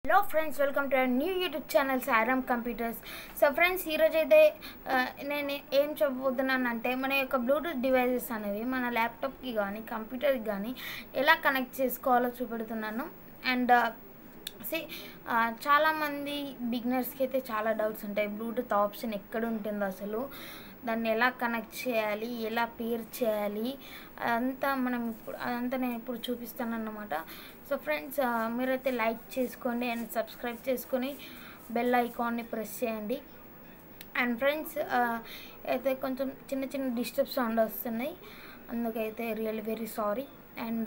hello friends welcome to new YouTube channel Saram computers so friends ఈరోజు అయితే ఆ, నేను ఏం చెప్పబోతున్నానంటే మన యొక్క బ్లూటూత్ డివైజెస్ అనేవి మన ల్యాప్టాప్కి కానీ కంప్యూటర్కి కానీ ఎలా కనెక్ట్ చేసుకోవాలో చూపెడుతున్నాను అండ్ సి చాలామంది బిగినర్స్కి అయితే చాలా డౌట్స్ ఉంటాయి బ్లూటూత్ ఆప్షన్ ఎక్కడ ఉంటుందో అసలు దాన్ని ఎలా కనెక్ట్ చేయాలి ఎలా పేర్ చేయాలి అదంతా మనం ఇప్పుడు అదంతా నేను ఇప్పుడు చూపిస్తాను అన్నమాట సో ఫ్రెండ్స్ మీరైతే లైక్ చేసుకోండి అండ్ సబ్స్క్రైబ్ చేసుకొని బెల్ ఐకాన్ని ప్రెస్ చేయండి అండ్ ఫ్రెండ్స్ అయితే కొంచెం చిన్న చిన్న డిస్టర్బ్ సౌండ్ వస్తున్నాయి అందుకైతే రియల్లీ వెరీ సారీ అండ్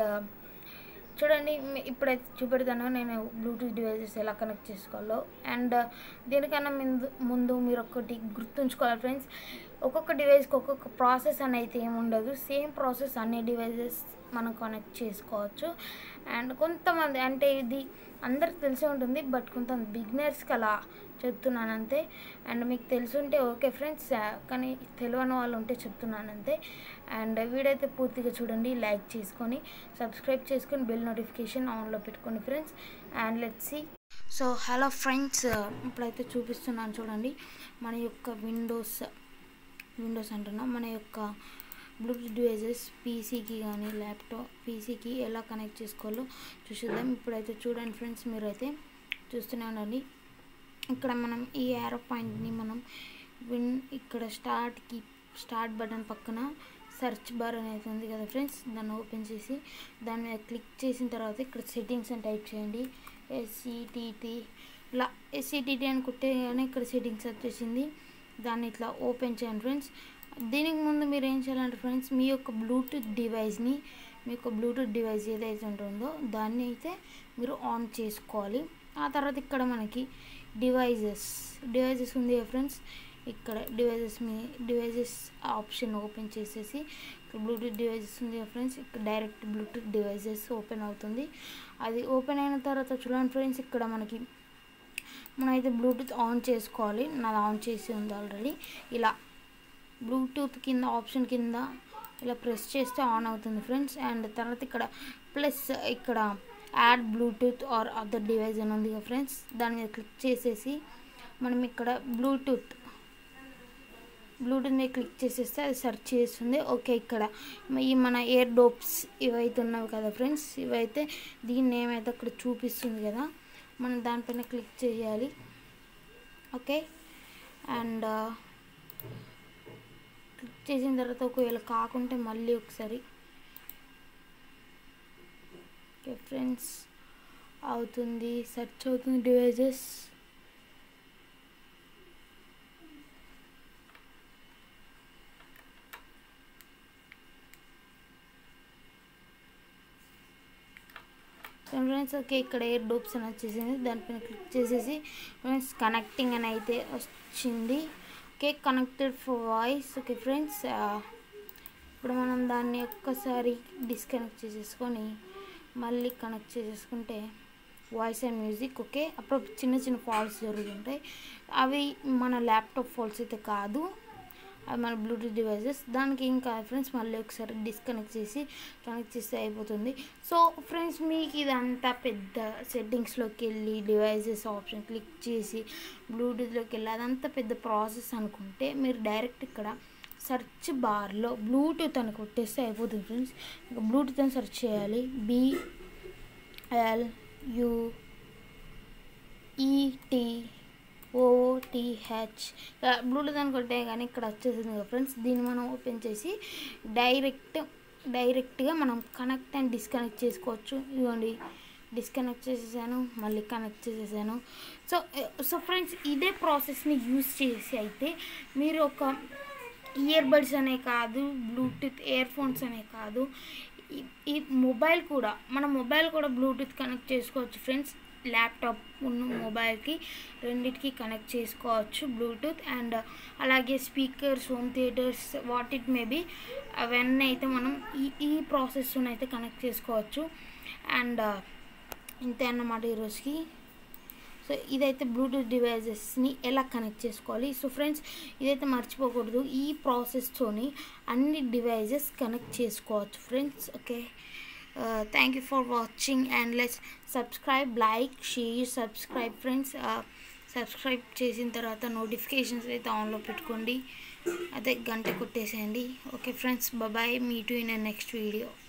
చూడండి మీ- ఇప్పుడైతే చూపెడతాను నేను బ్లూటూత్ డివైజెస్ ఎలా కనెక్ట్ చేసుకోవాలో అండ్ దీనికన్నా ముందు ముందు మీరు ఒకటి గుర్తుంచుకోవాలి ఫ్రెండ్స్ ఒక్కొక్క డివైస్కి ఒక్కొక్క ప్రాసెస్ అనేది ఏమి ఉండదు సేమ్ ప్రాసెస్ అన్ని డివైజెస్ మనం కనెక్ట్ చేసుకోవచ్చు అండ్ కొంతమంది అంటే ఇది అందరికి తెలిసి ఉంటుంది బట్ కొంతమంది బిగినర్స్కి అలా చెప్తున్నాను అంతే అండ్ మీకు తెలిసి ఉంటే ఓకే ఫ్రెండ్స్ కానీ తెలియని వాళ్ళు ఉంటే చెప్తున్నాను అంతే అండ్ వీడియో అయితే పూర్తిగా చూడండి లైక్ చేసుకొని సబ్స్క్రైబ్ చేసుకొని బెల్ నోటిఫికేషన్ ఆన్లో పెట్టుకోండి friends and let see so hello friends ఇప్పుడైతే చూపిస్తున్నాను చూడండి మన యొక్క విండోస్ విండోస్ అంటున్నా మన యొక్క బ్లూటూత్ డివైజెస్ పీసీకి కానీ ల్యాప్టాప్ పీసీకి ఎలా కనెక్ట్ చేసుకోవాలో చూసిద్దాం ఇప్పుడైతే చూడండి ఫ్రెండ్స్ మీరైతే చూస్తూనే ఉండండి ఇక్కడ మనం ఈ యారో పాయింట్ని మనం విన్ ఇక్కడ స్టార్ట్కి స్టార్ట్ బటన్ పక్కన సెర్చ్ బార్ అనేది ఉంది కదా ఫ్రెండ్స్ దాన్ని ఓపెన్ చేసి దాని మీద క్లిక్ చేసిన తర్వాత ఇక్కడ సెట్టింగ్స్ అని టైప్ చేయండి ఎస్సిటిటి ఇలా ఎస్సిటిటి అని కొట్టేగానే ఇక్కడ సెట్టింగ్స్ వచ్చేసింది దాన్ని ఇట్లా ఓపెన్ చేయండి ఫ్రెండ్స్ దీనికి ముందు మీరు ఏం చేయాలంటే ఫ్రెండ్స్ మీ యొక్క బ్లూటూత్ డివైస్ని మీ యొక్క బ్లూటూత్ డివైస్ ఏదైతే ఉంటుందో దాన్ని అయితే మీరు ఆన్ చేసుకోవాలి ఆ తర్వాత ఇక్కడ మనకి డివైజెస్ డివైజెస్ ఉంది కదా ఫ్రెండ్స్ ఇక్కడ డివైజెస్ మీ డివైజెస్ ఆప్షన్ ఓపెన్ చేసేసి ఇక్కడ బ్లూటూత్ డివైజెస్ ఉంది కదా ఫ్రెండ్స్ ఇక్కడ డైరెక్ట్ బ్లూటూత్ డివైజెస్ ఓపెన్ అవుతుంది అది ఓపెన్ అయిన తర్వాత చూడండి ఫ్రెండ్స్ ఇక్కడ మనకి మనమైతే బ్లూటూత్ ఆన్ చేసుకోవాలి నాది ఆన్ చేసి ఉంది ఆల్రెడీ ఇలా బ్లూటూత్ కింద ఆప్షన్ కింద ఇలా ప్రెస్ చేస్తే ఆన్ అవుతుంది ఫ్రెండ్స్ అండ్ తర్వాత ఇక్కడ ప్లస్ ఇక్కడ add bluetooth or other device అని ఉంది కదా ఫ్రెండ్స్ దాని మీద క్లిక్ చేసేసి మనం ఇక్కడ బ్లూటూత్ బ్లూటూత్ మీద క్లిక్ చేసేస్తే అది సెర్చ్ చేస్తుంది ఓకే ఇక్కడ ఈ మన ఇయర్ డోప్స్ ఇవైతే ఉన్నవి కదా ఫ్రెండ్స్ ఇవైతే దీన్ని ఏమైతే అక్కడ చూపిస్తుంది కదా మనం దానిపైన క్లిక్ చేయాలి ఓకే అండ్ క్లిక్ చేసిన తర్వాత ఒకవేళ కాకుంటే మళ్ళీ ఒకసారి ఓకే ఫ్రెండ్స్ అవుతుంది సెర్చ్ అవుతుంది డివైజెస్ ఫ్రెండ్స్ ఓకే ఇక్కడ ఎయిర్ డోప్స్ అని వచ్చేసింది దానిపైన క్లిక్ చేసేసి ఫ్రెండ్స్ కనెక్టింగ్ అని అయితే వచ్చింది okay connected for voice okay friends ఇప్పుడు మనం దాన్ని ఒక్కసారి డిస్కనెక్ట్ చేసేసుకొని మళ్ళీ కనెక్ట్ చేసేసుకుంటే వాయిస్ అండ్ మ్యూజిక్ ఓకే అప్పుడు చిన్న చిన్న ఫాల్స్ జరుగుతుంటాయి అవి మన ల్యాప్టాప్ ఫాల్స్ అయితే కాదు అవి మన బ్లూటూత్ డివైజెస్ దానికి ఇంకా ఫ్రెండ్స్ మళ్ళీ ఒకసారి డిస్కనెక్ట్ చేసి కనెక్ట్ చేస్తే అయిపోతుంది సో ఫ్రెండ్స్ మీకు ఇదంతా పెద్ద సెట్టింగ్స్లోకి వెళ్ళి డివైజెస్ ఆప్షన్ క్లిక్ చేసి బ్లూటూత్లోకి వెళ్ళి అదంతా పెద్ద ప్రాసెస్ అనుకుంటే మీరు డైరెక్ట్ ఇక్కడ సెర్చ్ బార్లో బ్లూటూత్ అని కొట్టేస్తే అయిపోతుంది ఫ్రెండ్స్ ఇంకా బ్లూటూత్ అని సెర్చ్ చేయాలి B L U E T O T H bluetooth అని కొట్టే కానీ ఇక్కడ వచ్చేసింది కదా ఫ్రెండ్స్ దీన్ని మనం ఓపెన్ చేసి డైరెక్ట్ డైరెక్ట్గా మనం కనెక్ట్ అండ్ డిస్కనెక్ట్ చేసుకోవచ్చు ఇదిగోండి డిస్కనెక్ట్ చేసేసాను మళ్ళీ కనెక్ట్ చేసేసాను సో సో ఫ్రెండ్స్ ఇదే ప్రాసెస్ని యూస్ చేసి అయితే మీరు ఒక ఇయర్ బడ్స్ అనే కాదు బ్లూటూత్ ఇయర్ ఫోన్స్ అనే కాదు ఈ- ఈ మొబైల్ కూడా మన మొబైల్ కూడా బ్లూటూత్ కనెక్ట్ చేసుకోవచ్చు ఫ్రెండ్స్ ల్యాప్టాప్ ఉన్న మొబైల్కి రెండిటికి కనెక్ట్ చేసుకోవచ్చు బ్లూటూత్ అండ్ అలాగే speakers home theaters what it maybe అవన్నీ అయితే మనం ఈ ఈ ప్రాసెస్తో అయితే కనెక్ట్ చేసుకోవచ్చు అండ్ ఇంతే అన్నమాట ఈరోజుకి సో ఇదైతే బ్లూటూత్ డివైజెస్ని ఎలా కనెక్ట్ చేసుకోవాలి సో ఫ్రెండ్స్ ఇదైతే మర్చిపోకూడదు ఈ ప్రాసెస్తోని అన్ని డివైజెస్ కనెక్ట్ చేసుకోవచ్చు friends okay thank you for watching and let's subscribe like share subscribe friends subscribe చేసిన తర్వాత నోటిఫికేషన్స్ అయితే ఆన్లో పెట్టుకోండి అదే గంట కొట్టేసేయండి okay friends bye meet you in next video